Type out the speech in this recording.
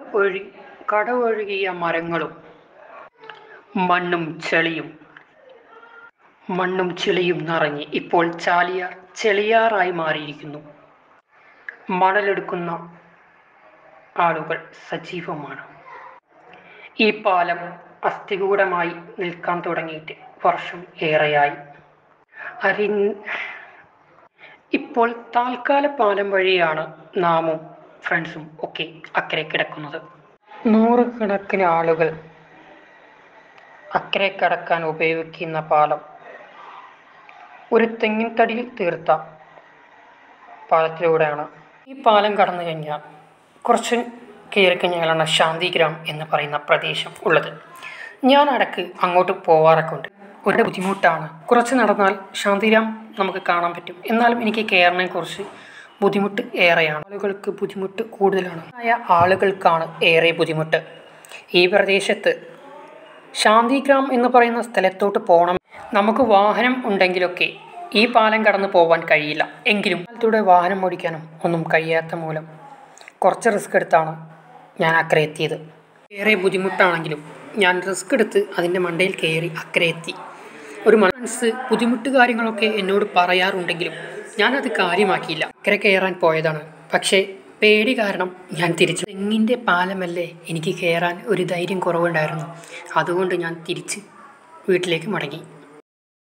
ഒഴി കടവൊഴുകിയ മരങ്ങളും മണ്ണും ചെളിയും മണ്ണും ചെളിയും നിറഞ്ഞ് ഇപ്പോൾ ചാലിയാർ ചെളിയാറായി മാറിയിരിക്കുന്നു മണലെടുക്കുന്ന ആളുകൾ സജീവമാണ് ഈ പാലം അസ്ഥികൂടമായി നിൽക്കാൻ തുടങ്ങിയിട്ട് വർഷം ഏറെയായി അരി ഇപ്പോൾ താൽക്കാല പാലം വഴിയാണ് നാമും ഫ്രണ്ട്സും ഒക്കെ അക്കരെ കിടക്കുന്നത് നൂറുകണക്കിന് ആളുകൾ അക്കരെ കടക്കാൻ ഉപയോഗിക്കുന്ന പാലം ഒരു തെങ്ങിൻ തടിയിൽ തീർത്ത പാലത്തിലൂടെയാണ് ഈ പാലം കടന്നു കഴിഞ്ഞാൽ കുറച്ച് കയറി കഴിഞ്ഞാലാണ് ശാന്തിഗ്രാം എന്ന് പറയുന്ന പ്രദേശം ഉള്ളത് ഞാൻ ഇടയ്ക്ക് അങ്ങോട്ട് പോവാറൊക്കെ ഉണ്ട് ഒരു ബുദ്ധിമുട്ടാണ് കുറച്ച് നടന്നാൽ ശാന്തിഗ്രാം നമുക്ക് കാണാൻ പറ്റും എന്നാലും എനിക്ക് കയറിനെ കുറിച്ച് ബുദ്ധിമുട്ട് ഏറെയാണ് ആളുകൾക്ക് ബുദ്ധിമുട്ട് കൂടുതലാണ് ആയ ആളുകൾക്കാണ് ഏറെ ബുദ്ധിമുട്ട് ഈ പ്രദേശത്ത് ശാന്തിഗ്രാം എന്ന് പറയുന്ന സ്ഥലത്തോട്ട് പോകണം നമുക്ക് വാഹനം ഉണ്ടെങ്കിലൊക്കെ ഈ പാലം കടന്നു പോകാൻ കഴിയില്ല എങ്കിലും പാലത്തൂടെ വാഹനം ഓടിക്കാനും ഒന്നും കഴിയാത്ത മൂലം കുറച്ച് റിസ്ക് എടുത്താണ് ഞാൻ അക്കരെ എത്തിയത് ഏറെ ബുദ്ധിമുട്ടാണെങ്കിലും ഞാൻ റിസ്ക് എടുത്ത് അതിൻ്റെ മണ്ടയിൽ കയറി അക്കരെ എത്തി ഒരു മനസ്സ് ബുദ്ധിമുട്ട് കാര്യങ്ങളൊക്കെ എന്നോട് പറയാറുണ്ടെങ്കിലും ഞാനത് കാര്യമാക്കിയില്ല അക്കരെ കയറാൻ പോയതാണ് പക്ഷേ പേടി കാരണം ഞാൻ തിരിച്ചു തെങ്ങിൻ്റെ പാലമല്ലേ എനിക്ക് കയറാൻ ഒരു ധൈര്യം കുറവുണ്ടായിരുന്നു അതുകൊണ്ട് ഞാൻ തിരിച്ച് വീട്ടിലേക്ക് മടങ്ങി